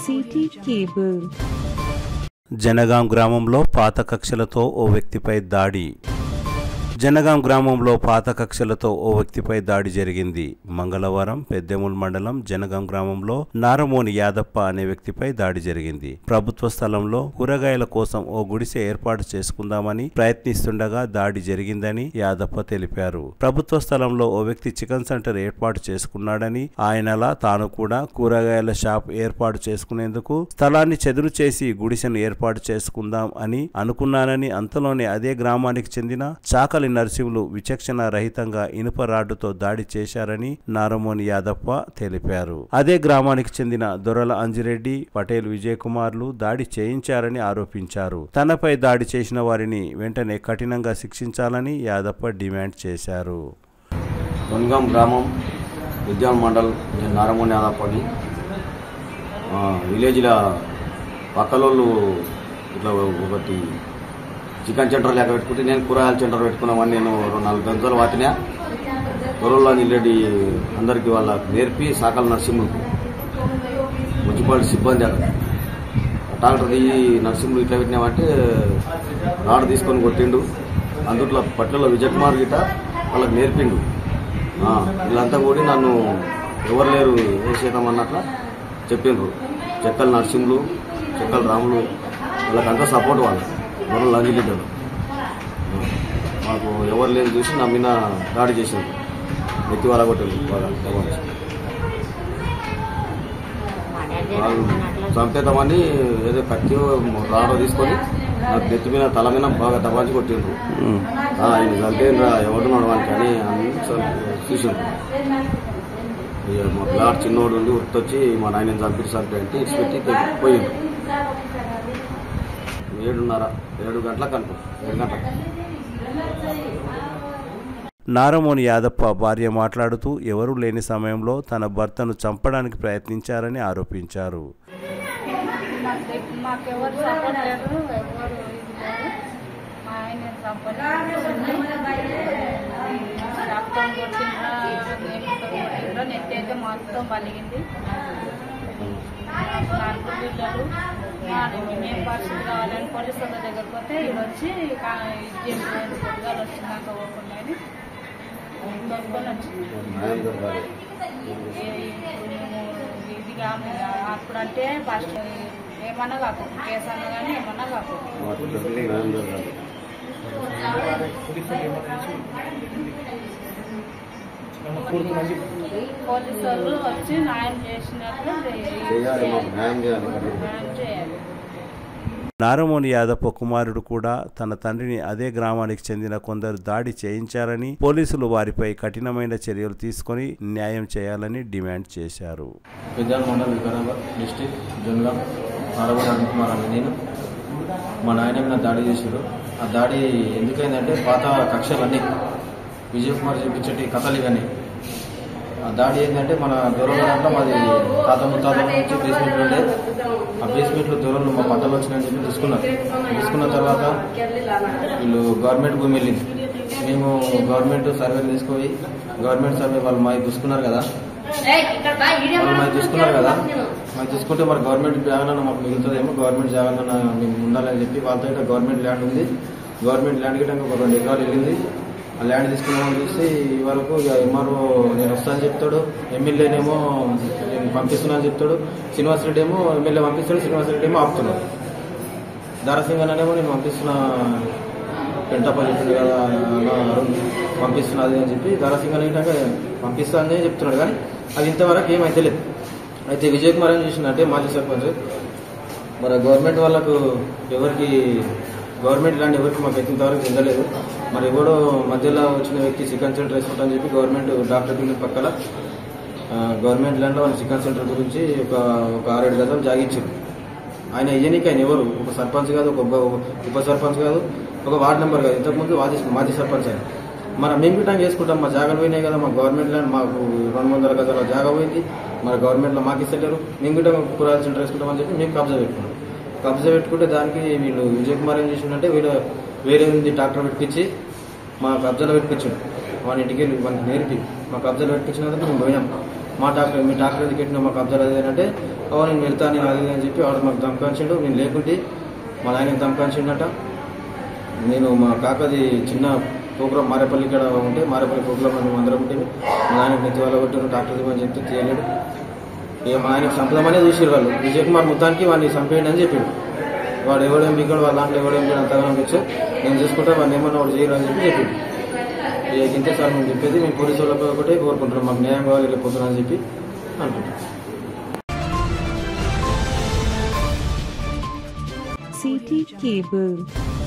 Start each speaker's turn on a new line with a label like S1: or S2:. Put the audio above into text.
S1: City Cable.
S2: Jangaon గ్రామంలో పాత కక్షలతో ఓ వ్యక్తిపై దాడి జనగాం గ్రామంలో పాత కక్షలతో ఓ వ్యక్తిపై దాడి జరిగింది మంగళవారం పెద్దెముల్ మండలం జనగాం గ్రామంలో నారమోని యాదప్ప అనే వ్యక్తిపై దాడి జరిగింది ప్రభుత్వ స్థలంలో కూరగాయల కోసం ఓ గుడిసె ఏర్పాటు చేసుకుందామని ప్రయత్నిస్తుండగా దాడి జరిగిందని యాదప్ప తెలిపారు ప్రభుత్వ స్థలంలో ఓ వ్యక్తి చికెన్ సెంటర్ ఏర్పాటు చేసుకున్నాడని ఆయనలా తాను కూడా కూరగాయల షాప్ ఏర్పాటు చేసుకునేందుకు స్థలాన్ని చెదురు చేసి గుడిసెను ఏర్పాటు చేసుకుందాం అని అనుకున్నానని అంతలోనే అదే గ్రామానికి చెందిన చాకలి నరసింహులు విచక్షణ రహితంగా ఇనుప రాడ్డుతో దాడి చేశారని నారమోని యాదప్ప తెలిపారు అదే గ్రామానికి చెందిన దొరల అంజిరెడ్డి పటేల్ విజయ్ కుమార్లు దాడి చేయించారని ఆరోపించారు తనపై దాడి చేసిన వారిని వెంటనే కఠినంగా శిక్షించాలని యాదప్ప డిమాండ్ చేశారు
S3: దొన్గాం గ్రామం విద్యాన్ మండల్ నేను నారమణి యాదప్పని విలేజ్లో పక్కలోళ్ళు ఇట్లా ఒకటి చికెన్ సెంటర్ లేక పెట్టుకుంటే నేను కూరగాయల సెంటర్ పెట్టుకున్నామని నేను రెండు నాలుగు గంటలు వాటినా త్వరలో నిల్లడి అందరికీ వాళ్ళ నేర్పి సాకల నరసింహులకు మున్సిపాలిటీ సిబ్బంది అక్కడ డాక్టర్ దిగి నరసింహులు ఇట్లా పెట్టినామంటే రాడు తీసుకొని కొట్టిండు అందుట్లో పట్లలో విజయ్ కుమార్ గిట వాళ్ళకి నేర్పిండు ఆ, వీళ్ళంతా కూడి నన్ను ఎవరు లేరు వేసేద్దామన్నట్ల చెప్పిండ్రు చెక్కల నరసింహులు చెక్కల రాములు వాళ్ళకంతా సపోర్ట్ వాళ్ళు ఎవరు లంగిలిద్దరు మాకు ఎవరు లేని చూసి నా మీద దాడి చేసిండ్రు నెత్తి వాళ్ళ కొట్టిండ్రు బాగా దబాయించి. వాళ్ళు చంపేద్దామని ఏదో కత్తి రాడో తీసుకొని నాకు నెత్తి మీద తల మీద బాగా దబాయించి కొట్టిండ్రు ఆ, ఆయన చంపేంద్రా ఎవడు నడవానికి అని అని చూసిండ్రు ఇక మా పిల్లాడు చిన్నోడు ఉండి ఉత్తొచ్చి మా నాయన చంపి చంపి అంటే ఇచ్చిపెట్టి పోయిండు ఏడున్నర ఏడు గంటలకు అనుకో ఏడు గంటలకు
S2: నారమోని యాదప్ప భార్య మాట్లాడుతూ ఎవరూ లేని సమయంలో తన భర్తను చంపడానికి ప్రయత్నించారని ఆరోపించారు
S4: మాకు మాకెవరు సపోర్ట్ లేరు ఎవరు ఇది లేరు మా ఆయన సపోర్ట్ రక్తం కొట్టిండ్రా నేపుతో కొట్టిండ్రా నెత్తి అయితే మొత్తం పలిగింది నాకు పిల్లలు నాకు మేము పరిస్థితి కావాలని పోలీసు వాళ్ళ దగ్గరకు పోతే ఇది వచ్చి కా- ఇది చేసి పొద్దుగాలు వచ్చినాక పోకుండా అని దొరుకుని వచ్చింది
S3: న్యాయం దొరకాలి
S4: ఇది కాదు అప్పుడంటే ఫస్ట్ ఏమన్నా కాకు కేసు అన్నా కానీ ఏమన్నా కాకు
S3: మాకు దొరికి న్యాయం దొరకాలి
S4: పోలీసు వాళ్ళు వచ్చి న్యాయం చేసినట్లు
S3: చేయాలి మాకు న్యాయం చేయాలి
S4: న్యాయం చేయాలి
S2: నారమోని యాదప్ప కుమారుడు కూడా తన తండ్రిని అదే గ్రామానికి చెందిన కొందరు దాడి చేయించారని పోలీసులు వారిపై కఠినమైన చర్యలు తీసుకొని న్యాయం చేయాలని డిమాండ్ చేశారు
S5: విద్యాన్ మండల్ వికారాబాద్ డిస్టిక్ జన్గాం నారవల్ అరుణ్ కుమార్ అని నేను మా నాయన మీద దాడి చేశారు ఆ దాడి ఎందుకైందంటే పాత కక్షలన్నీ విజయ్ కుమార్ చూపించేటి కథలు ఇవన్నీ ఆ దాడి ఏంటంటే మన దూరంలో దాంట్లో మాది తాత ముత్తాతల నుంచి బేస్మెంట్ ఉండే ఆ బేస్మెంట్లో దూరంలో మా పంటలు వచ్చినాయని చెప్పి తీసుకున్నారు తీసుకున్న తర్వాత వీళ్ళు గవర్నమెంట్ భూమి వెళ్ళింది మేము గవర్నమెంట్ సర్వే తీసుకొని గవర్నమెంట్ సర్వే వాళ్ళు మాది చూసుకున్నారు కదా వాళ్ళు మాది చూసుకున్నారు కదా మాది చూసుకుంటే మరి గవర్నమెంట్ జాగాన మాకు మిగులుతుందేమో గవర్నమెంట్ జాగాన మేము ఉండాలని చెప్పి వాళ్ళతో ఇట్లా గవర్నమెంట్ ల్యాండ్ ఉంది గవర్నమెంట్ ల్యాండ్ గిట్ట ఒక రెండు ఎకరాలు వెళ్ళింది ఆ ల్యాండ్ తీసుకున్నామని చూసి ఈ వరకు ఇక ఎంఆర్ఓ నేను వస్తానని చెప్తాడు ఎమ్మెల్యేనేమో నేను పంపిస్తున్నానని చెప్తాడు శ్రీనివాస్ రెడ్డి ఏమో ఎమ్మెల్యే పంపిస్తాడు శ్రీనివాస్ రెడ్డి ఏమో ఆపుతున్నాడు దారసింగనేమో నేను పంపిస్తున్నా పెంటపల్లి చెప్పిండు కదా అలా అరుణ్ పంపిస్తున్నది అని చెప్పి దారాసింగ్ ఏంటంటే పంపిస్తానని చెప్తున్నాడు కానీ అది ఇంతవరకు ఏమైతే లేదు అయితే విజయ్ కుమార్ ఏం చేసిందంటే మాజీ సర్పంచ్ మరి గవర్నమెంట్ వాళ్ళకు ఎవరికి గవర్నమెంట్ ల్యాండ్ ఎవరికి మాకు అయితే ఇంతవరకు చెందలేదు మరి ఎవడో మధ్యలో వచ్చిన వ్యక్తి చికెన్ సెంటర్ వేసుకుంటా చెప్పి గవర్నమెంట్ డాక్టర్ క్లినిక్ పక్కన ఆ, గవర్నమెంట్ ల్యాండ్లో వాళ్ళ చికెన్ సెంటర్ గురించి ఒక ఒక ఆరేడు గజాలు జాగించారు ఆయన ఇయ్యనికి ఆయన ఎవరు ఒక సర్పంచ్ కాదు ఒక ఉప- ఉప సర్పంచ్ కాదు ఒక వార్డు నెంబర్ కాదు ఇంతకుముందు మాజీ మాజీ సర్పంచ్ ఆయన మరి మేము గిట్టం చేసుకుంటాం మా జాగాలు పోయినాయి కదా మా గవర్నమెంట్ ల్యాండ్ మాకు రెండు వందల గజాల జాగా పోయింది మరి గవర్నమెంట్లో మాకు ఇస్తలేరు మేము గిట్టం కూరగాయల సెంటర్ వేసుకుంటామని చెప్పి మేము కబ్జా పెట్టుకున్నాం కబ్జా పెట్టుకుంటే దానికి వీళ్ళు విజయ్ కుమార్ ఏం చేసిండంటే వీళ్ళు వేరే ఉంది డాక్టర్ పెట్టించి మా కబ్జాలో పెట్టించాడు వాని ఇంటికి వెళ్ళి వానికి నేర్పి మా కబ్జాలో పెట్టించినందుకు మేము పోయినాం మా డాక్టర్ మీ డాక్టర్ ఎందుకు పెట్టినా మాకు అబ్జర్వ్ అది అంటే ఓ నేను వెళ్తా నేను అది ఇది అని చెప్పి ఆవిడ మాకు దమకాంచిండు నేను లేకుంటే మా నాయనకి దమకాంచిండట నేను మా కాకది చిన్న ప్రోగ్రామ్ మారేపల్లి ఇక్కడ ఉంటే మారేపల్లి ప్రోగ్రామ్ మేము అందరం ఉంటే మా నాయనకి నెత్తి వాళ్ళ కొట్టారు డాక్టర్ దిగని చెప్తే తీయలేడు ఇక మా ఆయనకి సంపదమనే చూసారు వాళ్ళు విజయ్ కుమార్ మొత్తానికి వాడిని చంపేయండి అని చెప్పిండు వాడు ఎవడేం బిగ్గాడు వాళ్ళ దాంట్లో ఎవడేం బిగ్గాడు అంతగానో వచ్చి నేను చూసుకుంటా వాడిని ఏమన్నా వాడు చేయరు అని చెప్పి చెప్పిండు ఇక ఇంతే సార్ మేము చెప్పేది మేము పోలీసు వాళ్ళకి ఒకటే కోరుకుంటున్నాం మాకు న్యాయం కావాలి రేపు పొద్దున అని చెప్పి అంటున్నాం
S1: CT Cable